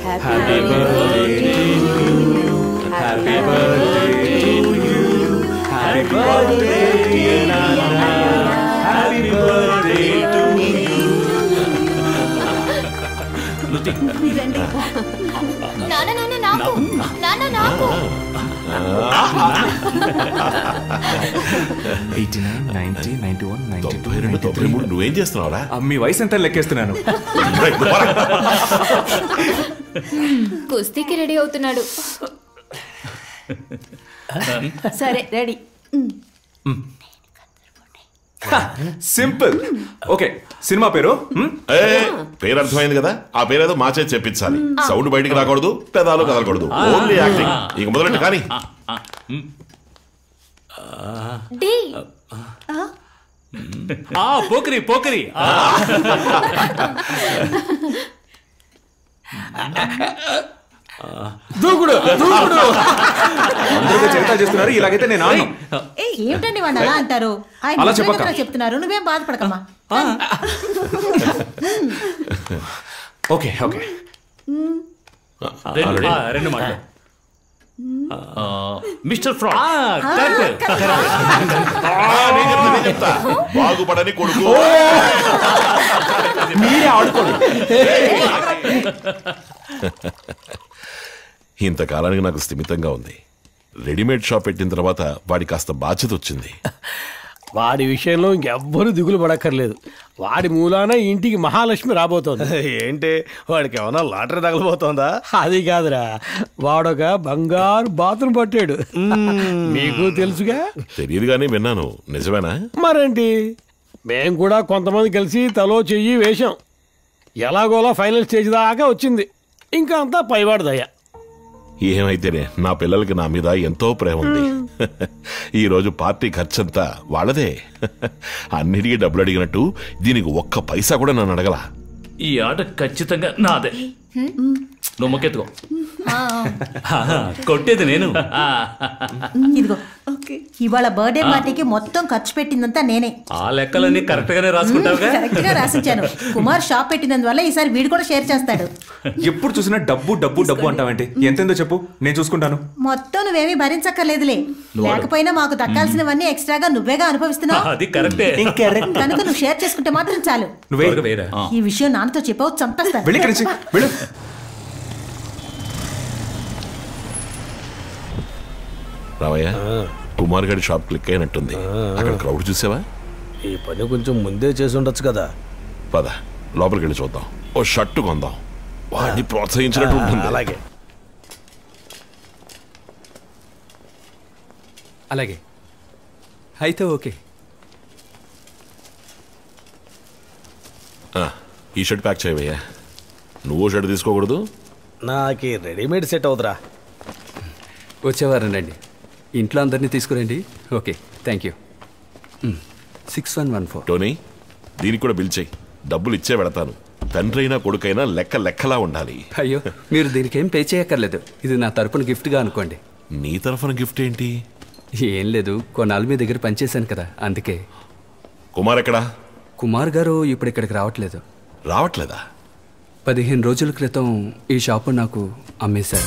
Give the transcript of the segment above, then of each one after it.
Happy birthday to you. Happy birthday to you. Happy birthday, dear Nana. Happy birthday to you. నాన్న నాన్న నాకు నాన్న నాకు eighty nine ninety ninety one ninety తొంభై రెండు తొంభై మూడు నువ్వేం చేస్తున్నావురా మీ వయసు ఎంత లెక్కేస్తున్నాను రేయ్, నువ్వు పోరా. కుస్తీకి రెడీ అవుతున్నాడు సరే రెడీ సింపుల్ ఓకే సినిమా పేరు హ్మ్? ఏ, పేరు అర్థమైంది కదా ఆ పేరు ఏదో మా చేతి చెప్పించాలి సౌండ్ బయటికి రాకూడదు పెదాలు కదలకూడదు ఓన్లీ యాక్టింగ్ ఇక మొదలెట్టు కానీ డి ఆ పోకరి పోకరి ఆ. దూకుడు దూకుడు అందరూ చరిత్ర చేస్తున్నారు ఇలాగైతే నేను ఆను ఏ ఏమిటండి వాళ్ళు అలా అంటారు ఆయన అలా నిజంగా చెప్పక్క. కదా చెప్తున్నారు నువ్వేం బాధపడకమ్మా ఓకే ఓకే రెండు ఆ, రెండు మాటలు ఆ, మిస్టర్ ఫ్రాడ్ కరెక్ట్ ఆ, నేను చెప్తా, నేను చెప్తా. బాగుపడని కొడుకు మీరే ఆడుకోండి ఇంతకాలానికి నాకు స్థిమితంగా ఉంది రెడీమేడ్ షాప్ పెట్టిన తర్వాత వాడి కాస్త బాధ్యత వచ్చింది వాడి విషయంలో ఇంకెవ్వరూ దిగులు పడక్కర్లేదు వాడి మూలాన ఇంటికి మహాలక్ష్మి రాబోతోంది ఏంటి వాడికి ఏమన్నా లాటరీ తగలబోతోందా అది కాదురా వాడొక బంగారు బాత్రూమ్ పట్టాడు మీకు తెలుసుగా తెలియదు కానీ విన్నాను నిజమేనా మరేంటి మేం కూడా కొంతమంది కలిసి తలో చెయ్యి వేశాం ఎలాగోలా ఫైనల్ స్టేజ్ దాకా వచ్చింది ఇంకా అంతా పైవాడు దయ ఏమైతేనే నా పిల్లలకి నా మీద ఎంతో ప్రేమ ఉంది ఈ రోజు పార్టీ ఖర్చంతా వాళ్ళదే అన్నిటికీ డబ్బులు అడిగినట్టు దీనికి ఒక్క పైసా కూడా నన్ను అడగల ఈ ఆట ఖచ్చితంగా నాదే నువ్వు మొక్కెత్తుకో ఆహా, కొట్టేది నేను ఆ, ఇదిగో ఇవాళ బర్త్డే పార్టీకి మొత్తం ఖర్చు పెట్టిందంతా నేనే ఆ లెక్కలన్నీ కరెక్ట్ గానే రాసుకుంటావుగా కరెక్ట్ గా రాసిచ్చాను కుమార్ షాప్ పెట్టినందువల్ల ఈసారి వీడు కూడా షేర్ చేస్తాడు ఎప్పుడు చూసినా డబ్బు డబ్బు డబ్బు అంటావేంటి ఎంతెందో చెప్పు నేను చూసుకుంటాను మొత్తం నువ్వేమీ భరించక్కర్లేదులే లేకపోయినా మాకు దక్కాల్సినవన్నీ ఎక్స్ట్రాగా నువ్వేగా అనుభవిస్తున్నావు అది కరెక్టే కనుక నువ్వు షేర్ చేసుకుంటే మాత్రం చాలు నువ్వే త్వరగా వేయరా. ఆ. ఈ విషయం నాన్నతో చెప్పవు చంపేస్తాను వెళ్ళి ఇక్కడి నుంచి వెళ్ళు రావయ్య కుమార్ గడి షాప్ క్లిక్ అయినట్టుంది అక్కడ క్రౌడ్ చూసావా ఈ పని కొంచెం ముందే చేసి ఉండొచ్చు కదా పద లోపలికి వెళ్ళి చూద్దాం ఓ షర్టు కొందాం వాడిని ప్రోత్సహించినట్టు ఉంటుంది అలాగే అలాగే అయితే ఓకే ఆ, ఈ షర్ట్ ప్యాక్ చేయవయ్యా నువ్వు షర్ట్ తీసుకోకూడదు నాకు ఈ రెడీమేడ్ సెట్ అవుతురా వచ్చేవారం రండి ఇంట్లో అందరినీ తీసుకురండి okay thank you six one one four Tony దీనికి కూడా బిల్ చేయి డబ్బులు ఇచ్చే పెడతాను తండ్రి అయినా కొడుకైనా లెక్క లెక్కలా ఉండాలి అయ్యో మీరు దీనికి ఏం పే చేయక్కర్లేదు ఇది నా తరపున గిఫ్ట్గా అనుకోండి నీ తరఫున గిఫ్ట్ ఏంటి ఏం లేదు కొన్నాళ్ళు మీ దగ్గర పనిచేశాను కదా అందుకే కుమార్ ఎక్కడా కుమార్ గారు ఇప్పుడు ఇక్కడికి రావట్లేదు రావట్లేదా పదిహేను రోజుల క్రితం ఈ షాపు నాకు అమ్మేశారు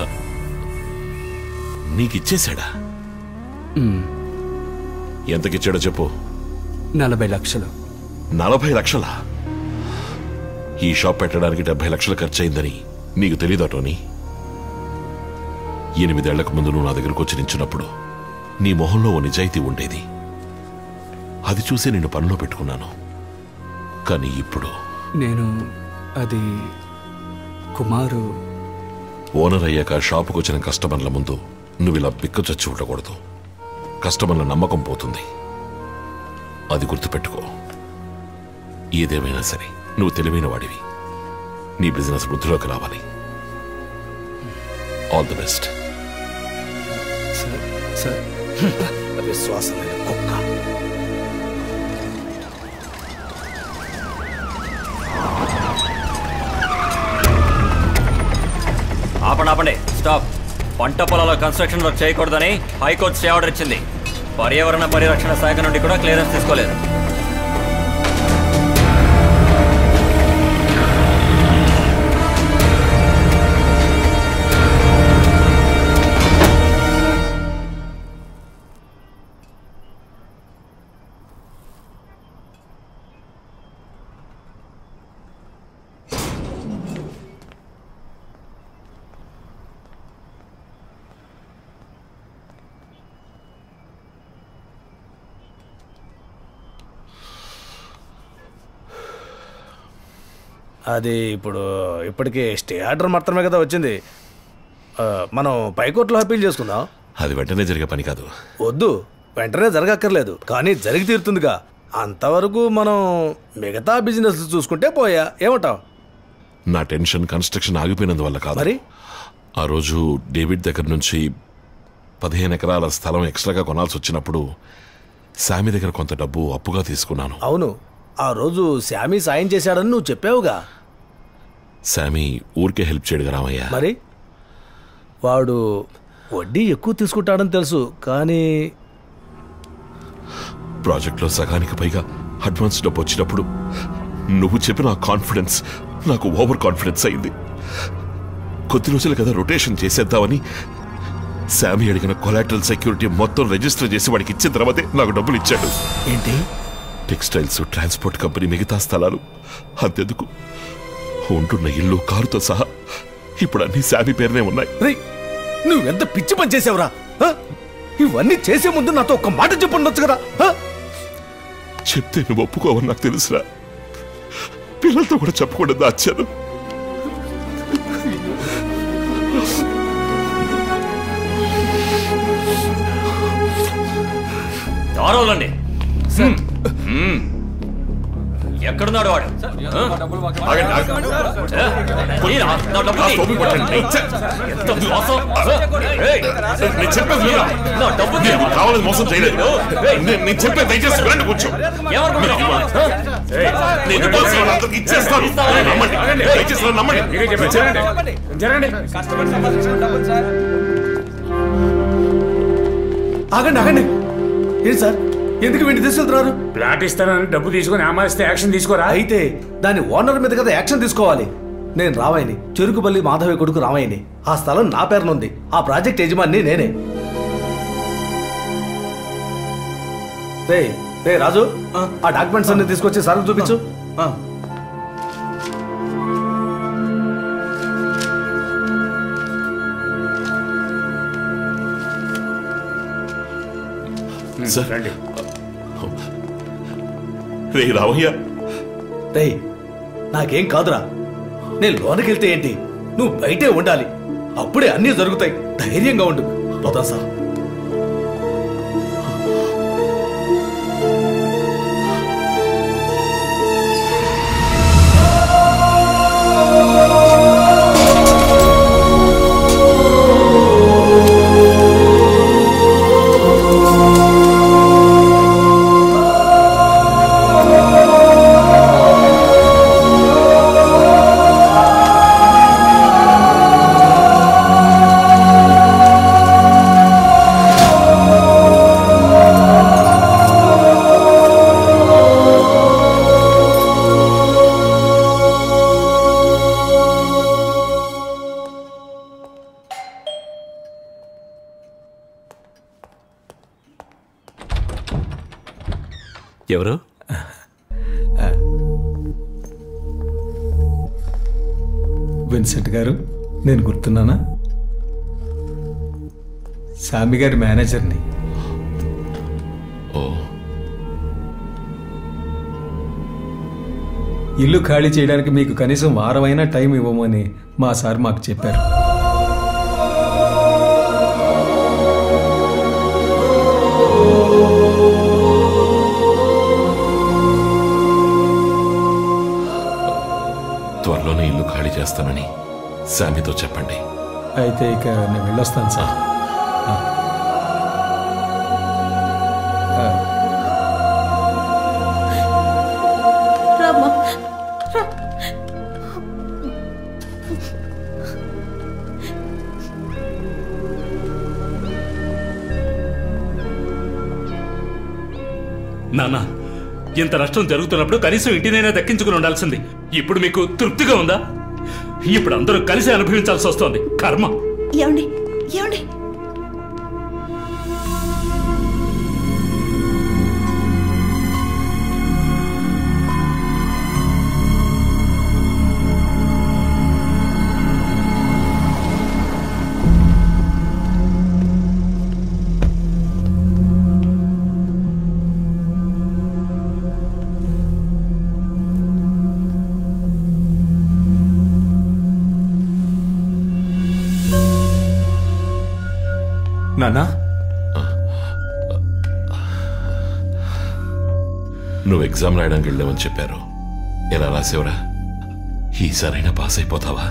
నీకు ఇచ్చేశాడా మ్, ఎంతకిచ్చాడో చెప్పు నలభై లక్షలు నలభై లక్షలా ఈ షాప్ పెట్టడానికి డెబ్బై లక్షలు ఖర్చు అయిందని నీకు తెలీదా టోనీ ఎనిమిదేళ్లకు ముందు నువ్వు నా దగ్గరకు వచ్చి నించున్నప్పుడు నీ మొహంలో ఓ నిజాయితీ ఉండేది అది చూసే నిన్ను పనిలో పెట్టుకున్నాను కానీ ఇప్పుడు నేను అది కుమారు ఓనర్ అయ్యాక షాపుకు వచ్చిన కస్టమర్ల ముందు నువ్వు ఇలా బిక్కు చచ్చి ఉండకూడదు కస్టమర్ల నమ్మకం పోతుంది అది గుర్తుపెట్టుకో ఏదేమైనా సరే నువ్వు తెలివైన వాడివి నీ బిజినెస్ వృద్ధిలోకి రావాలి ఆల్ ది బెస్ట్ సార్ విశ్వాసం లేని కుక్క ఆపండి ఆపండి స్టాప్ పంట పొలాల కన్స్ట్రక్షన్ వర్క్ చేయకూడదని హైకోర్టు స్టే ఆర్డర్ ఇచ్చింది పర్యావరణ పరిరక్షణ శాఖ నుండి కూడా క్లియరెన్స్ తీసుకోలేదు అది ఇప్పుడు ఇప్పటికి స్టే ఆర్డర్ మాత్రమే కదా వచ్చింది ఆ, మనం పైకోర్టులో అప్పీల్ చేసుకుందాం అది వెంటనే జరిగే పని కాదు వద్దు వెంటనే జరగక్కర్లేదు కానీ జరిగి తీరుతుందిగా అంతవరకు మనం మిగతా బిజినెస్ చూసుకుంటే పోయా ఏమంటావ్ నా టెన్షన్ కన్స్ట్రక్షన్ ఆగిపోయినందువల్ల కాదు మరి ఆ రోజు డేవిడ్ దగ్గర నుంచి పదిహేను ఎకరాల స్థలం ఎక్స్ట్రాగా కొనాల్సి వచ్చినప్పుడు శామి దగ్గర కొంత డబ్బు అప్పుగా తీసుకున్నాను అవును ఆ రోజు శామీ సాయం చేశాడని నువ్వు చెప్పావుగా శామి ఊరికే హెల్ప్ చేయడుగా రామయ్య మరి వాడు వడ్డీ ఎక్కువ తీసుకుంటాడని తెలుసు కానీ ప్రాజెక్ట్లో సగానికి పైగా అడ్వాన్స్ డబ్బు వచ్చినప్పుడు నువ్వు చెప్పిన ఆ కాన్ఫిడెన్స్ నాకు ఓవర్ కాన్ఫిడెన్స్ అయింది కొద్ది రోజులు కదా రొటేషన్ చేసేద్దామని శామి అడిగిన కొలాటరల్ సెక్యూరిటీ మొత్తం రిజిస్టర్ చేసి వాడికి ఇచ్చిన తర్వాతే నాకు డబ్బులు ఇచ్చాడు ఏంటి టెక్స్టైల్స్ ట్రాన్స్పోర్ట్ కంపెనీ మిగతా స్థలాలు అంతెందుకు ఉంటున్న ఇల్లు కారుతో సహా ఇప్పుడు అన్ని శామి పేరునే ఉన్నాయి రేయ్ నువ్వెంత పిచ్చి పని చేసావురా ఆ? ఇవన్నీ చేసే ముందు నాతో ఒక్క మాట చెప్పుండొచ్చు కదా ఆ? చెప్తే నువ్వు ఒప్పుకోవని నాకు తెలుసురా పిల్లలతో కూడా చెప్పకుండా దాచాను దారోలండి ఎక్కడున్నాడు వాడు ఆ? ఆగండి, ఆగండి. ఏ, ఈరా, నా డబ్బులు ఆ తీ. టోపీ పట్టండి. ఛే! ఎంత మోసం. ఏయ్, నేను చెప్పేది వినరా? నా డబ్బు తీ. నేను కావాలని మోసం చేయలేదు నేను- నేను చెప్పేది దయచేసి వినండి కొంచెం ఏమనుకుంటున్నావు? ఆ? నేను ఇవ్వాల్సిన వాళ్ళందరికీ ఇచ్చేస్తాను నమ్మండి దయచేసి నన్ను నమ్మండి ఆగండి ఆగండి ఏంటి సార్ ఎందుకు వీడిని తీసుకెళ్తున్నారు ప్లాట్ ఇస్తానని డబ్బు తీసుకొని ఆమారిస్తే యాక్షన్ తీసుకోరా అయితే దాని ఓనర్ మీద కదా యాక్షన్ తీసుకోవాలి నేను రామాయని చెరుకుపల్లి మాధవి కొడుకు రామాయని ఆ స్థలం నా పేరునుంది ఆ ప్రాజెక్ట్ యజమాని నేనే రే రే రాజు ఆ డాక్యుమెంట్స్ అన్ని తీసుకొచ్చి సార్ చూపించు సార్ రండి రే రామయ్య రే నాకేం కాదురా నేను లోనకి వెళ్తే ఏంటి నువ్వు బయటే ఉండాలి అప్పుడే అన్నీ జరుగుతాయి ధైర్యంగా ఉండు పోతా సార్ ఎవరు విన్సెంట్ గారు నేను గుర్తున్నానా సామి గారి మేనేజర్ని ఓ ఇల్లు ఖాళీ చేయడానికి మీకు కనీసం వారమైనా టైం ఇవ్వమని మా సార్ మాకు చెప్పారు త్వరలోనే ఇల్లు ఖాళీ చేస్తానని శామితో చెప్పండి అయితే ఇక నేను వెళ్ళొస్తాను సార్ ఆ. ఆ. రామ్మా రా. నాన్న ఇంత నష్టం జరుగుతున్నప్పుడు కనీసం ఇంటినైనా దక్కించుకుని ఉండాల్సింది ఇప్పుడు మీకు తృప్తిగా ఉందా ఇప్పుడు అందరూ కలిసి అనుభవించాల్సి వస్తోంది కర్మ ఏమండి ఏమండి నాన్నా నువ్వు ఎగ్జామ్ రాయడానికి వెళ్ళావని చెప్పారు ఎలా రాసేవరా ఈసారైనా పాస్ అయిపోతావా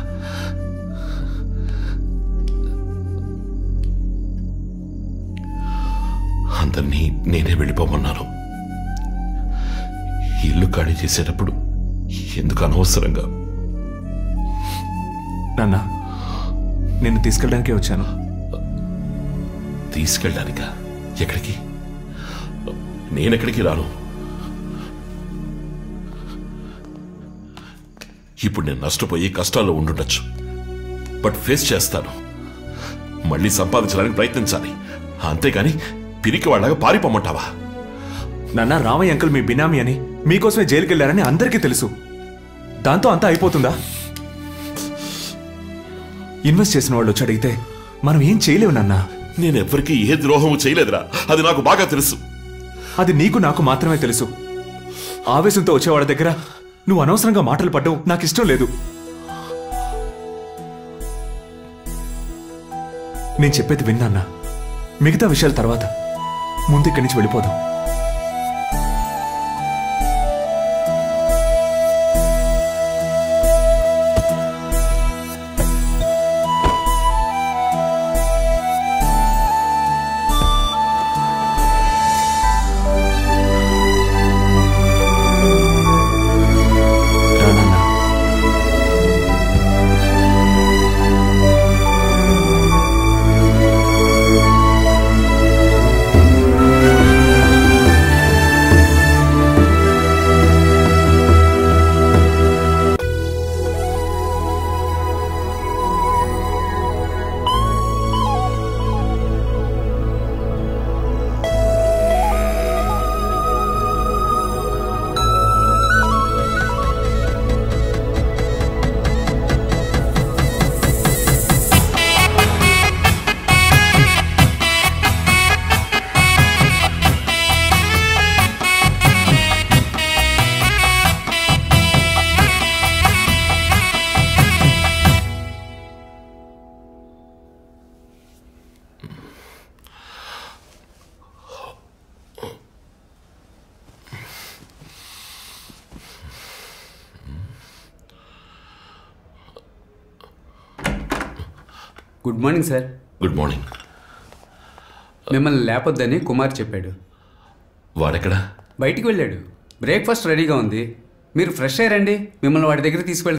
అందరినీ నేనే వెళ్ళిపోమన్నాను ఇల్లు ఖాళీ చేసేటప్పుడు ఎందుకు అనవసరంగా నాన్న నిన్ను తీసుకెళ్ళడానికే వచ్చాను తీసుకెళ్ళడానికా ఎక్కడికి నేనెక్కడికి రాను ఇప్పుడు నేను నష్టపోయి కష్టాల్లో ఉండుండొచ్చు బట్ ఫేస్ చేస్తాను మళ్ళీ సంపాదించడానికి ప్రయత్నించాలి అంతేగాని పిరికి వాళ్ళగా పారిపోమంటావా నాన్న రామయ్య అంకుల్ మీ బినామీ అని మీకోసమే జైలుకి వెళ్ళారని అందరికీ తెలుసు దాంతో అంతా అయిపోతుందా ఇన్వెస్ట్ చేసిన వాళ్ళు వచ్చి అడిగితే మనం ఏం చేయలేవు నాన్న నేను ఎవ్వరికీ ఏ ద్రోహము చేయలేదురా అది నాకు బాగా తెలుసు అది నీకు నాకు మాత్రమే తెలుసు ఆవేశంతో వచ్చేవాడి దగ్గర నువ్వు అనవసరంగా మాటలు పడ్డం నాకు ఇష్టం లేదు నేను చెప్పేది విన్నాన్నా మిగతా విషయాల తర్వాత ముందు ఇక్కడి నుంచి వెళ్ళిపోదాం రా నాన్నా. Good morning sir good morning మిమ్మల్ని లేపొద్దని కుమార్ చెప్పాడు వాడెక్కడా బయటికి వెళ్ళాడు బ్రేక్ఫాస్ట్ రెడీగా ఉంది మీరు ఫ్రెష్ అయ్యారండి మిమ్మల్ని వాడి దగ్గర తీసుకెళ్తాను